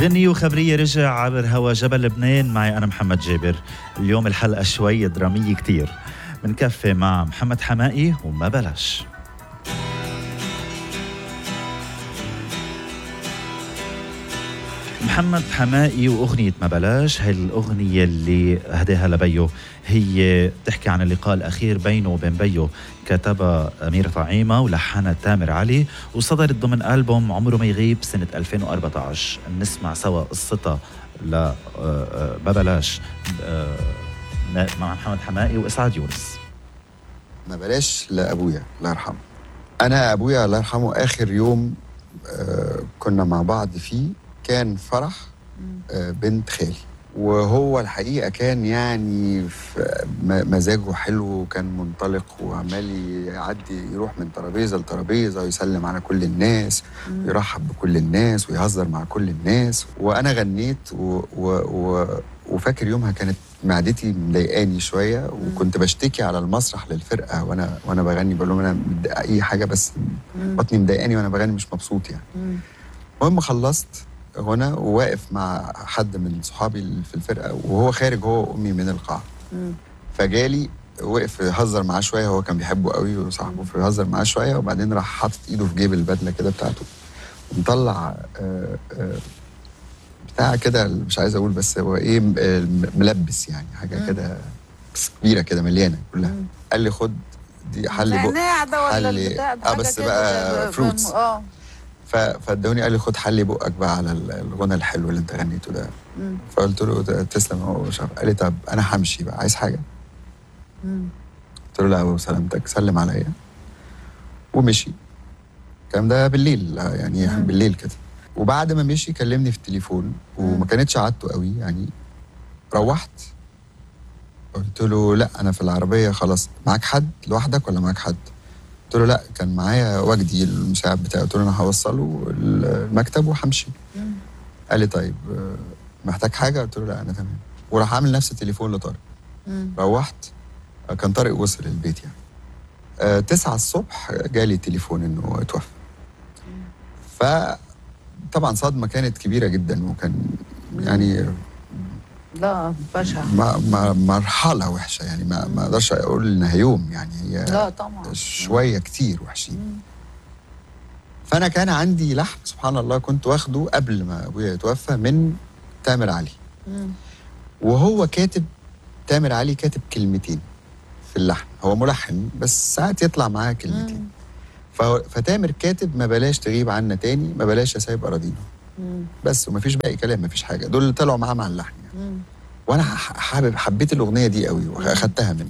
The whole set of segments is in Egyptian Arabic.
غني وخبرية رجع عبر هوا جبل لبنان معي أنا محمد جابر اليوم الحلقة شوي درامية كتير منكفي مع محمد حمائي وما بلاش محمد حمائي واغنيه ما بلاش هاي الاغنيه اللي هداها لبيو هي بتحكي عن اللقاء الاخير بينه وبين بيو كتبها امير طعيمه ولحنها تامر علي وصدرت ضمن البوم عمره ما يغيب سنه 2014 نسمع سوا قصتها ل آه، آه، ما بلاش آه، مع محمد حمائي واسعاد يونس ما بلاش لابويا الله يرحمه انا ابويا الله يرحمه اخر يوم آه كنا مع بعض فيه كان فرح آه بنت خالي وهو الحقيقه كان يعني في م- مزاجه حلو وكان منطلق وعمال يعدي يروح من ترابيزه لترابيزه ويسلم على كل الناس ويرحب بكل الناس ويهزر مع كل الناس وانا غنيت و و و وفاكر يومها كانت معدتي مضايقاني شويه وكنت بشتكي على المسرح للفرقه وانا وانا بغني بقول لهم انا متضايق اي حاجه بس بطني مضايقاني وانا بغني مش مبسوط يعني المهم خلصت غنى وواقف مع حد من صحابي اللي في الفرقه وهو خارج هو وامي من القاعه فجالي وقف يهزر معاه شويه هو كان بيحبه قوي وصاحبه فيهزر معاه شويه وبعدين راح حاطط ايده في جيب البدله كده بتاعته ومطلع آه، آه، بتاع كده مش عايز اقول بس هو ايه م- آه، ملبس يعني حاجه كده بس كبيره كده مليانه كلها قال لي خد دي حلي بق نعناع ده ولا حلي- البتاع ده آه، حاجة بس كده بقى ب- ب- fruits. اه ف- فادوني قال لي خد حلي بقك بقى على ال- الغنى الحلو اللي انت غنيته ده مم. فقلت له ده تسلم هو مش عارف قال لي طب انا همشي بقى عايز حاجه مم. قلت له لا وسلامتك سلم عليا ومشي الكلام ده بالليل آه، يعني مم. بالليل كده وبعد ما مشي كلمني في التليفون وما مم. كانتش عادته قوي يعني روحت قلت له لا انا في العربيه خلاص معاك حد لوحدك ولا معاك حد قلت له لا كان معايا وجدي المساعد بتاعي قلت له انا هوصله المكتب وهمشي مم. قال لي طيب آه، محتاج حاجه قلت له لا انا تمام وراح عامل نفس التليفون لطارق مم. روحت آه، كان طارق وصل البيت يعني آه، تسعة الصبح جالي تليفون انه اتوفى فطبعا صدمة كانت كبيرة جدا وكان يعني لا بشع ما ما مرحلة وحشة يعني ما ما اقدرش اقول انها يوم يعني هي لا طبعا شوية كتير وحشين مم. فانا كان عندي لحن سبحان الله كنت واخده قبل ما ابويا يتوفى من تامر علي مم. وهو كاتب تامر علي كاتب كلمتين في اللحن هو ملحن بس ساعات يطلع معاه كلمتين مم. فهو- فتامر كاتب ما بلاش تغيب عنا تاني ما بلاش يا سايب اراضينا مم. بس ومفيش باقي كلام مفيش حاجه دول اللي طلعوا معاه مع اللحن يعني. مم. وانا ح- حابب حبيت الاغنيه دي قوي واخدتها منه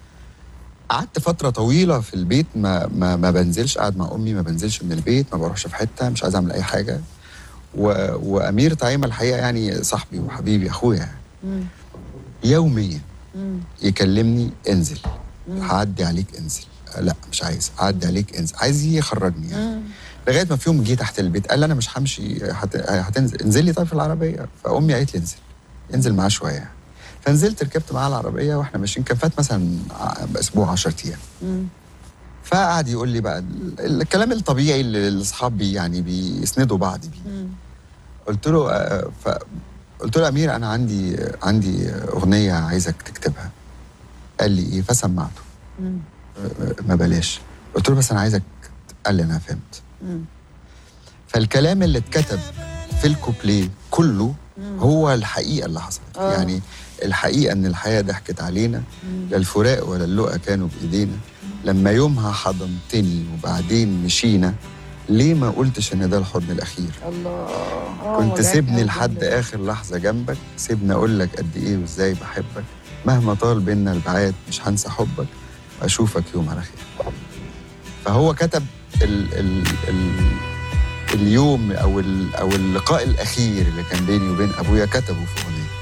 قعدت فترة طويلة في البيت ما ما ما بنزلش قاعد مع أمي ما بنزلش من البيت ما بروحش في حتة مش عايز أعمل أي حاجة و... وأمير طعيمة الحقيقة يعني صاحبي وحبيبي أخويا يعني. مم. يوميا مم. يكلمني انزل مم. هعدي عليك انزل آه، لا مش عايز اعدي عليك انزل عايز يخرجني يعني مم. لغايه ما في يوم جه تحت البيت قال لي انا مش همشي هت... هتنزل انزل لي طيب في العربيه فامي قالت لي انزل انزل معاه شويه فنزلت ركبت معاه العربيه واحنا ماشيين كان فات مثلا ع- اسبوع 10 ايام مم. فقعد يقول لي بقى ال- الكلام الطبيعي اللي الاصحاب بي يعني بيسندوا بعض بيه مم. قلت له آه، ف قلت له امير انا عندي عندي اغنيه عايزك تكتبها قال لي ايه فسمعته مم. ما بلاش قلت له بس انا عايزك قال لي انا فهمت مم. فالكلام اللي اتكتب في الكوبليه كله مم. هو الحقيقه اللي حصلت آه. يعني الحقيقه ان الحياه ضحكت علينا مم. لا الفراق ولا اللقا كانوا بايدينا لما يومها حضنتني وبعدين مشينا ليه ما قلتش ان ده الحضن الاخير الله آه، كنت وجعتني سيبني أوي لحد الجملة دي. اخر لحظه جنبك سيبني اقول لك قد ايه وازاي بحبك مهما طال بينا البعاد مش هنسى حبك اشوفك يوم على خير فهو كتب ال ال ال اليوم او ال او اللقاء الاخير اللي كان بيني وبين ابويا كتبه في اغنيه